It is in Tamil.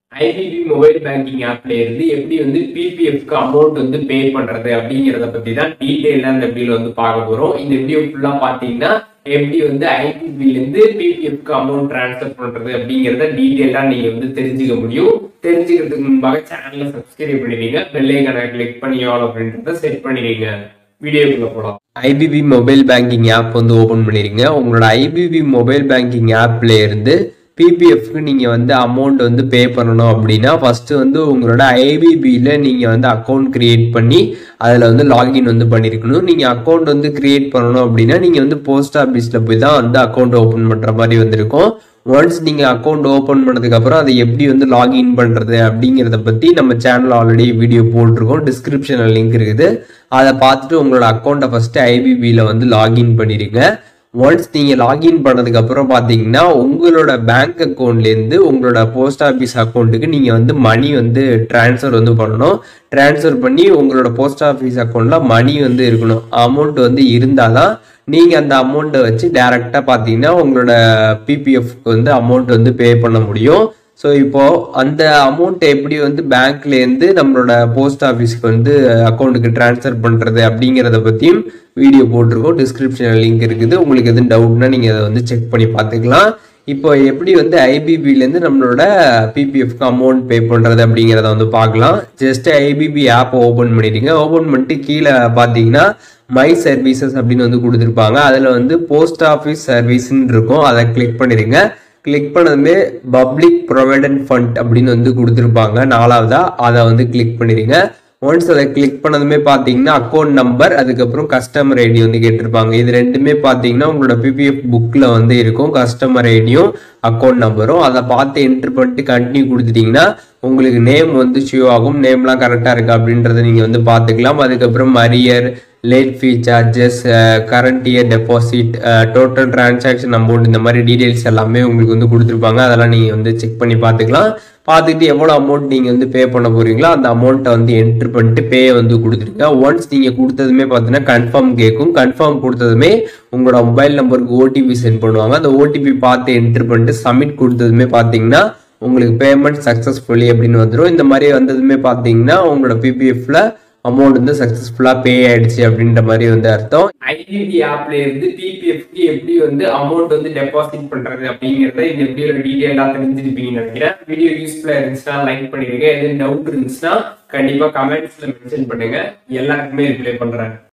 ஐபிபி மொபைல் பேங்கிங் ஆப்ல இருந்து எப்படி வந்து பிபிஎஃப்க்கு அமௌண்ட் வந்து பே பண்றது அப்படிங்கறத பத்தி தான் டீடைலா இந்த வீடியோல வந்து பார்க்க போறோம் இந்த வீடியோ ஃபுல்லா பாத்தீங்கன்னா எப்படி வந்து ஐபிபில இருந்து பிபிஎஃப்க்கு அமௌண்ட் டிரான்ஸ்ஃபர் பண்றது அப்படிங்கறத டீடைலா நீங்க வந்து தெரிஞ்சுக்க முடியும் தெரிஞ்சுக்கிறதுக்கு முன்பாக சேனலை சப்ஸ்கிரைப் பண்ணிடுங்க பெல்லைக்கான கிளிக் பண்ணி ஆல் அப்படின்றத செட் பண்ணிடுங்க வீடியோக்குள்ள போலாம் ஐபிபி மொபைல் பேங்கிங் ஆப் வந்து ஓபன் பண்ணிருங்க உங்களோட ஐபிபி மொபைல் பேங்கிங் ஆப்ல இருந்து பிபிஎஃப்க்கு நீங்கள் வந்து அமௌண்ட் வந்து பே பண்ணணும் அப்படின்னா ஃபஸ்ட்டு வந்து உங்களோட ஐபிபியில் நீங்கள் வந்து அக்கௌண்ட் க்ரியேட் பண்ணி அதில் வந்து லாகின் வந்து பண்ணியிருக்கணும் நீங்கள் அக்கௌண்ட் வந்து க்ரியேட் பண்ணணும் அப்படின்னா நீங்கள் வந்து போஸ்ட் ஆஃபீஸில் போய் தான் வந்து அக்கௌண்ட் ஓப்பன் பண்ணுற மாதிரி வந்திருக்கும் ஒன்ஸ் நீங்கள் அக்கௌண்ட் ஓப்பன் பண்ணதுக்கப்புறம் அதை எப்படி வந்து லாகின் பண்ணுறது அப்படிங்கிறத பற்றி நம்ம சேனல் ஆல்ரெடி வீடியோ போட்டிருக்கோம் டிஸ்கிரிப்ஷனில் லிங்க் இருக்குது அதை பார்த்துட்டு உங்களோட அக்கௌண்ட்டை ஃபஸ்ட்டு ஐபிபியில் வந்து லாகின் பண்ணிடுங்க ஒன்ஸ் நீங்கள் லாகின் பண்ணதுக்கு அப்புறம் பார்த்தீங்கன்னா உங்களோட பேங்க் அக்கௌண்ட்லேருந்து உங்களோட போஸ்ட் ஆஃபீஸ் அக்கௌண்ட்டுக்கு நீங்கள் வந்து மணி வந்து ட்ரான்ஸ்ஃபர் வந்து பண்ணணும் ட்ரான்ஸ்ஃபர் பண்ணி உங்களோட போஸ்ட் ஆஃபீஸ் அக்கௌண்ட்டில் மணி வந்து இருக்கணும் அமௌண்ட் வந்து இருந்தால் தான் நீங்கள் அந்த அமௌண்ட்டை வச்சு டேரெக்டாக பார்த்தீங்கன்னா உங்களோட பிபிஎஃப்க்கு வந்து அமௌண்ட் வந்து பே பண்ண முடியும் ஸோ இப்போ அந்த அமௌண்ட்டை எப்படி வந்து பேங்க்லேருந்து நம்மளோட போஸ்ட் ஆஃபீஸ்க்கு வந்து அக்கௌண்ட்டுக்கு ட்ரான்ஸ்ஃபர் பண்ணுறது அப்படிங்கிறத பற்றியும் வீடியோ போட்டிருக்கோம் டிஸ்கிரிப்ஷனில் லிங்க் இருக்குது உங்களுக்கு எதுவும் டவுட்னா நீங்கள் அதை வந்து செக் பண்ணி பார்த்துக்கலாம் இப்போ எப்படி வந்து ஐபிபிலேருந்து நம்மளோட பிபிஎஃப்க்கு அமௌண்ட் பே பண்ணுறது அப்படிங்கிறத வந்து பார்க்கலாம் ஜஸ்ட் ஐபிபி ஆப் ஓப்பன் பண்ணிடுங்க ஓப்பன் பண்ணிட்டு கீழே பார்த்தீங்கன்னா மை சர்வீசஸ் அப்படின்னு வந்து கொடுத்துருப்பாங்க அதில் வந்து போஸ்ட் ஆஃபீஸ் சர்வீஸ்ன்னு இருக்கும் அதை கிளிக் பண்ணிடுங்க கிளிக் பண்ணதுமே பப்ளிக் ப்ரொவிடன்ட் ஃபண்ட் அப்படின்னு வந்து கொடுத்துருப்பாங்க நாலாவதா அதை வந்து கிளிக் பண்ணிடுங்க ஒன்ஸ் அதை கிளிக் பண்ணதுமே பார்த்தீங்கன்னா அக்கௌண்ட் நம்பர் அதுக்கப்புறம் கஸ்டமர் ஐடி வந்து கேட்டிருப்பாங்க இது ரெண்டுமே பார்த்தீங்கன்னா உங்களோட பிபிஎஃப் புக்கில் வந்து இருக்கும் கஸ்டமர் ஐடியும் அக்கௌண்ட் நம்பரும் அதை பார்த்து என்ட்ரு பண்ணிட்டு கண்டினியூ கொடுத்துட்டீங்கன்னா உங்களுக்கு நேம் வந்து ஷூ ஆகும் நேம்லாம் கரெக்டாக இருக்கு அப்படின்றத நீங்கள் வந்து பார்த்துக்கலாம் அதுக்கப்புறம் arrear late fee charges current year deposit total transaction amount இந்த மாதிரி டீடைல்ஸ் எல்லாமே உங்களுக்கு வந்து கொடுத்துருப்பாங்க அதெல்லாம் நீங்கள் வந்து செக் பண்ணி பார்த்துக்கலாம் பார்த்துட்டு எவ்வளோ அமௌண்ட் நீங்கள் வந்து பே பண்ண போகிறீங்களோ அந்த அமௌண்ட்டை வந்து என்ட்ரு பண்ணிட்டு பே வந்து கொடுத்துருங்க ஒன்ஸ் நீங்கள் கொடுத்ததுமே பார்த்தீங்கன்னா கன்ஃபார்ம் கேட்கும் கன்ஃபார்ம் கொடுத்ததுமே உங்களோட மொபைல் நம்பருக்கு ஓடிபி சென்ட் பண்ணுவாங்க அந்த ஓடிபி பார்த்து என்ட்ரு பண்ணிட்டு சப்மிட் கொடுத்ததுமே பார்த்தீங்கன்னா உங்களுக்கு பேமெண்ட் சக்ஸஸ்ஃபுல்லி அப்படின்னு வந்துடும் இந்த மாதிரி வந்ததுமே பார்த்தீங்கன்னா உங்களோட பிபிஎஃப்ல அமௌண்ட் வந்து சக்சஸ்ஃபுல்லா பே ஆயிடுச்சு அப்படின்ற மாதிரி வந்து அர்த்தம் ஐடிபி ஆப்ல இருந்து பிபிஎஃப்க்கு எப்படி வந்து அமௌண்ட் வந்து டெபாசிட் பண்றது அப்படிங்கறத இந்த வீடியோல டீடைலா தெரிஞ்சிருப்பீங்கன்னு நினைக்கிறேன் வீடியோ யூஸ்ஃபுல்லா இருந்துச்சுன்னா லைக் பண்ணிடுங்க எதுவும் டவுட் இருந்துச்சுன்னா கண்டிப்பா கமெண்ட்ஸ்ல மென்ஷன் பண்ணுங்க எல்லாருக்குமே ரிப்ளை பண்றேன்